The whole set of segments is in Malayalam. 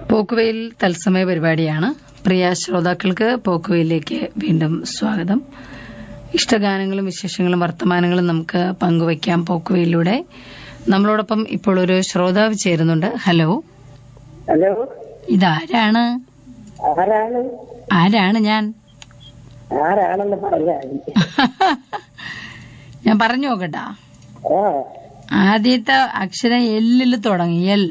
പോക്കുവെയിൽ തത്സമയ പരിപാടിയാണ് പ്രിയ ശ്രോതാക്കൾക്ക് പോക്കുവെയിലേക്ക് വീണ്ടും സ്വാഗതം ഇഷ്ടഗാനങ്ങളും വിശേഷങ്ങളും വർത്തമാനങ്ങളും നമുക്ക് പങ്കുവയ്ക്കാം പോക്കുവെയിലൂടെ നമ്മളോടൊപ്പം ഇപ്പോൾ ഒരു ശ്രോതാവ് ചേരുന്നുണ്ട് ഹലോ ഹലോ ഇതാരാണ് ആരാണ് ആരാണ് ഞാൻ ആരാണെന്ന് പറഞ്ഞാൽ ഞാൻ പറഞ്ഞു നോക്കട്ടാ ആ ആദ്യത്തെ അക്ഷരം എല്ലിൽ തുടങ്ങി എൽ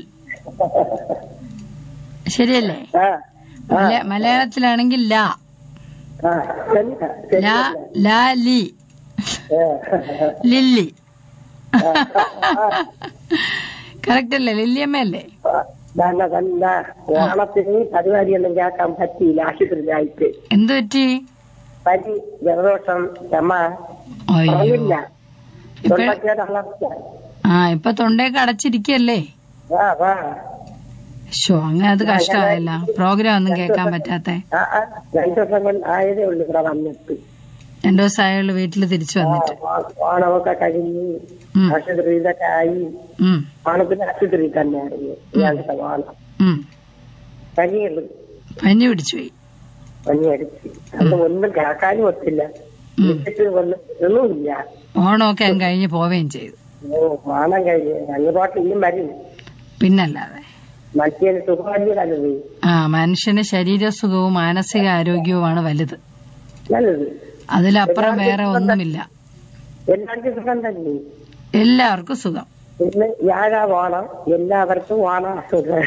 ശരിയല്ലേ ആ മല- മലയാളത്തിലാണെങ്കിൽ ലാ ആ ശരിയാ, ലാ ശരിയല്ലേ? ലാ ലി ആ, ലില്ലി ആ, ആ, കറക്റ്റ് അല്ലേ ലില്ലിയമ്മയല്ലേ ആ. തന്നെ തന്നെ ഓണത്തിന് പരിപാടിയൊന്നും കേൾക്കാൻ പറ്റിയില്ല ആശുപത്രിയിലായിട്ട് എന്തു പറ്റി പനി ജലദോഷം ചമ അയ്യോ പറഞ്ഞില്ല ഇപ്പഴ തൊണ്ടക്കേട് അളർച്ച ആ ഇപ്പൊ തൊണ്ടയൊക്കെ അടച്ചിരിക്കല്ലേ ആ ആ ഷോ അങ്ങനെ അത് കഷ്ടമായല്ല പ്രോഗ്രാം ഒന്നും കേൾക്കാൻ പറ്റാത്ത ആ, ആ. രണ്ടു ദിവസം കൊണ്ട് ആയതേ ഉള്ളു ഇവിടെ വന്നിട്ട് രണ്ടു ദിവസമായുള്ള വീട്ടിൽ തിരിച്ചു ആ, വന്നിട്ട് ഓ- ഓണമൊക്കെ കഴിഞ്ഞ് ഉം, ആശുപത്രി ഇതൊക്കെ ആയി ഉം, ഓണത്തിന് ആശുപത്രി തന്നെയായിരുന്നു ഇയാളുടെ ഓണം ഉം. പനിയുള്ളു പനി പിടിച്ചുപോയി പനി അടിച്ച് അന്ന് ഒന്നും കേൾക്കാനും ഒത്തില്ല ഉം. വിളിച്ചിട്ട് ഒന്നും ഒന്നുമില്ല ഓണമൊക്കെ അങ്ങ് കഴിഞ്ഞ് പോവുകയും ചെയ്തു ഓ ഓണം കഴിഞ്ഞ് അങ്ങോട്ട് ഇനിയും വരും പിന്നല്ലാതെ മനുഷ്യന് സുഖമല്ലേ നല്ലത് ആ മനുഷ്യന് ശരീരസുഖവും മാനസിക ആരോഗ്യവുമാണ് വലുത് നല്ലത് അതിലപ്പുറം വേറെ ഒന്നുമില്ല എല്ലാവർക്കും സുഖം തന്നെ എല്ലാവർക്കും സുഖം ഇന്ന് വ്യാഴ ഓണം എല്ലാവർക്കും ഓണം സുഖം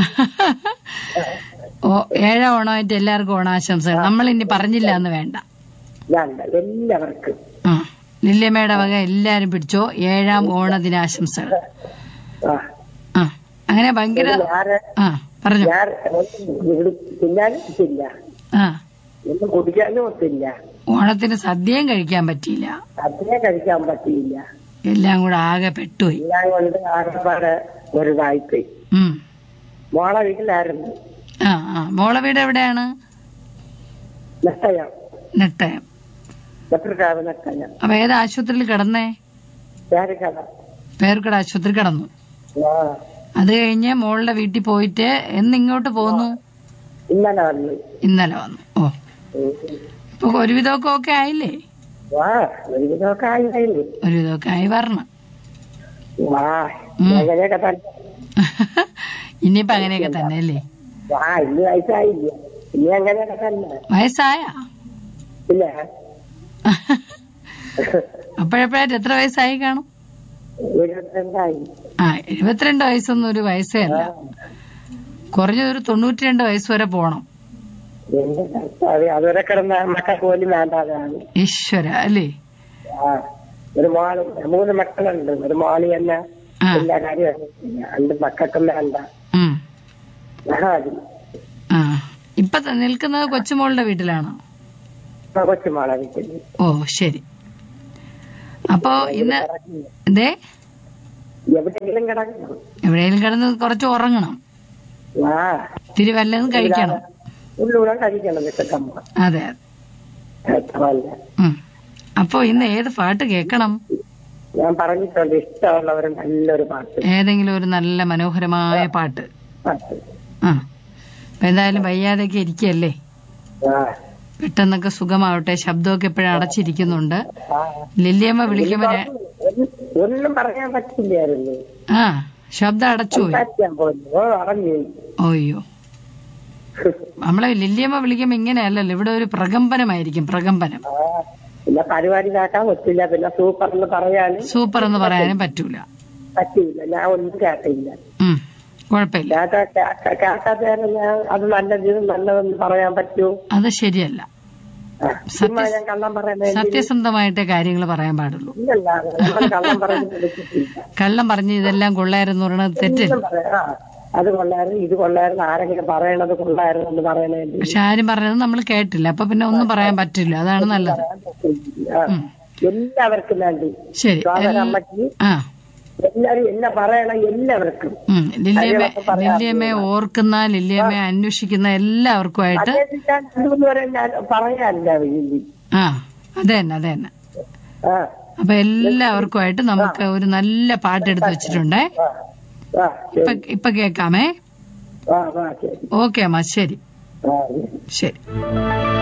ഓ ഏഴാം ഓണമായിട്ട് എല്ലാവർക്കും ഓണാശംസകൾ നമ്മൾ ഇനി പറഞ്ഞില്ല എന്ന് വേണ്ട വേണ്ട എല്ലാവർക്കും ആ ലില്യമ്മയുടെ വക എല്ലാരും പിടിച്ചോ ഏഴാം ഓണദിനാശംസകൾ ആ ആ അങ്ങനെ ഭയങ്കര ഞാറ് ആ പറഞ്ഞു ഞാൻ തിന്നാനും ഒത്തില്ല ആ ഒന്നും കുടിക്കാനും ഒത്തില്ല ഓണത്തിന് സദ്യയും കഴിക്കാൻ പറ്റിയില്ല അതിനെ കഴിക്കാൻ പറ്റിയില്ല എല്ലാം കൂടെ ആകെ പെട്ടുപോയി എല്ലാം കൊണ്ട് ആകപ്പാട് ഒരു വായ്പ ഉം മോളെ വീട്ടിലായിരുന്നു ആ ആ മോളെ വീട് എവിടെയാണ് നഷ്ടയം നെട്ടയം പത്രക്കാവ് നഷ്ടയം അപ്പൊ ഏത് ആശുപത്രിയിൽ കിടന്നേ പേരക്കട പേർക്കട ആശുപത്രി കിടന്നു ആ അത് കഴിഞ്ഞ് മോളുടെ വീട്ടിൽ പോയിട്ട് എന്ന് ഇങ്ങോട്ട് പോന്നു ഇന്നലെ വന്നു ഇന്നലെ വന്നു ഓ ഉം. ഇപ്പൊ ഒരുവിധമൊക്കെ ഓക്കെ ആയില്ലേ വാ ഒരു വിധമൊക്കെ ആയില്ലേ ഒരുവിധമൊക്കെ ആയി വരണം വാ ഉം. അങ്ങനെയൊക്കെ തന്നെ ഇനിയിപ്പൊ അങ്ങനെയൊക്കെ തന്നെ അല്ലേ വാ ഇന്ന് വയസ്സായില്ല ഇനി അങ്ങനെയൊക്കെ തന്നെ വയസ്സായ ഇല്ല അപ്പോഴപ്പോഴായിട്ട് എത്ര വയസ്സായി കാണും ഇരുപത്തിരണ്ടായി ആ എഴുപത്തിരണ്ട് വയസ്സൊന്നും ഒരു വയസ്സേ അല്ല കുറഞ്ഞതൊരു തൊണ്ണൂറ്റി രണ്ട് വയസ്സ് വരെ പോണം എന്റെ കർത്താവേ, അതുവരെ കിടന്ന മക്കൾക്ക് പോലും വേണ്ടാതാണ് ഈശ്വര അല്ലേ ആ ഒരു മോള് മൂന്ന് മക്കളുണ്ട് ഒരു മോള് തന്നെ ആ എല്ലാ കാര്യവും അറിയത്തില്ല. രണ്ട് മക്കൾക്കും വേണ്ട ഉം മഹാദി ആ ഇപ്പൊ ത- നിൽക്കുന്നത് കൊച്ചുമോളുടെ വീട്ടിലാണോ ആ കൊച്ചുമോളെ വീട്ടിൽ ഓ ശരി അപ്പോ ഇന്ന് എന്തേ എവിടെയെങ്കിലും കിടക്കണം എവിടെയെങ്കിലും കിടന്ന് കുറച്ച് ഉറങ്ങണം ആ ഇത്തിരി വല്ലതും കഴിക്കണം ഉള്ളൂടെ കഴിക്കണം വിശക്കമ്മ അതെ അതെ ഉം. അപ്പോ ഇന്ന് ഏത് പാട്ട് കേൾക്കണം ഞാൻ പറഞ്ഞിട്ടുണ്ട് ഇഷ്ടമുള്ളവർ നല്ലൊരു പാട്ട് ഏതെങ്കിലും ഒരു നല്ല മനോഹരമായ പാട്ട് പാട്ട് ആ അപ്പൊ എന്തായാലും വയ്യാതൊക്കെ ഇരിക്കല്ലേ ആ പെട്ടെന്നൊക്കെ സുഖമാവട്ടെ ശബ്ദമൊക്കെ എപ്പോഴും അടച്ചിരിക്കുന്നുണ്ട് ആ. ലില്ലിയമ്മ വിളിക്കുമ്പോ ര- ഒന്നും- ഒന്നും പറയാൻ പറ്റില്ലായിരുന്നു ആ ശബ്ദം അടച്ചുപോയി സംസാരിക്കാൻ പോലും ഓ അറിഞ്ഞു ഓയ്യോ നമ്മളെ ലില്ലിയമ്മ വിളിക്കുമ്പോ ഇങ്ങനെയല്ലല്ലോ ഇവിടെ ഒരു പ്രകമ്പനമായിരിക്കും പ്രകമ്പനം ആ, പിന്നെ പരിപാടി കേൾക്കാൻ പറ്റില്ല പിന്നെ സൂപ്പർ എന്ന് പറയാനും സൂപ്പർ എന്ന് പറയാനും പറ്റൂല പറ്റില്ല ഞാൻ ഒന്നും കേട്ടില്ല ഉം കുഴപ്പമില്ല കേട്ട കേട്ട- കേൾക്കാത്തതിന് ഞാൻ അത് നല്ലത് ഇത് നല്ലതെന്ന് പറയാൻ പറ്റൂ അത് ശരിയല്ല ആ, ചുമ്മാ ഞാൻ കള്ളം പറയുന്നത് സത്യസന്ധമായിട്ടേ കാര്യങ്ങൾ പറയാൻ പാടുള്ളൂ ഇല്ലല്ല നമ്മൾ കള്ളം പറയുന്നത് എടുത്തിട്ടില്ല കള്ളം പറഞ്ഞ് ഇതെല്ലാം കൊള്ളായിരുന്നു പറയണത് തെറ്റല്ല ഒന്നും പറയാ- ആ, അത് കൊള്ളായിരുന്നു ഇത് കൊള്ളായിരുന്നു ആരെങ്കിലും പറയണത് കൊള്ളായിരുന്നു എന്ന് പറയണേണ്ടി പക്ഷെ ആരും പറഞ്ഞത് നമ്മൾ കേട്ടില്ല അപ്പൊ പിന്നെ ഒന്നും പറയാൻ പറ്റില്ല അതാണ് നല്ലത് ആ, ഉം. എല്ലാവർക്കും വേണ്ടി ശരി എൽ- അമ്മയ്ക്ക് ആ എല്ലാരും എന്നെ പറയണം എല്ലാവർക്കും ഉം ലില്ലിയമ്മ ലില്ലിയമ്മയെ ഓർക്കുന്ന ലില്ലിയമ്മയെ അന്വേഷിക്കുന്ന എല്ലാവർക്കുമായിട്ട് ഞാൻ രണ്ടുമൂന്ന് വരെ ഞാൻ പറയാനില്ല വീട്ടിൽ ആ അത് തന്നെ അത് തന്നെ ആ അപ്പൊ എല്ലാവർക്കുമായിട്ട് നമുക്ക് ഒരു നല്ല പാട്ട് എടുത്ത് വെച്ചിട്ടുണ്ടേ ആ ആ ഇപ്പൊ ഇപ്പൊ കേക്കാമേ ആ ആ ശരി ഓക്കെ അമ്മ ശരി ആ ശരി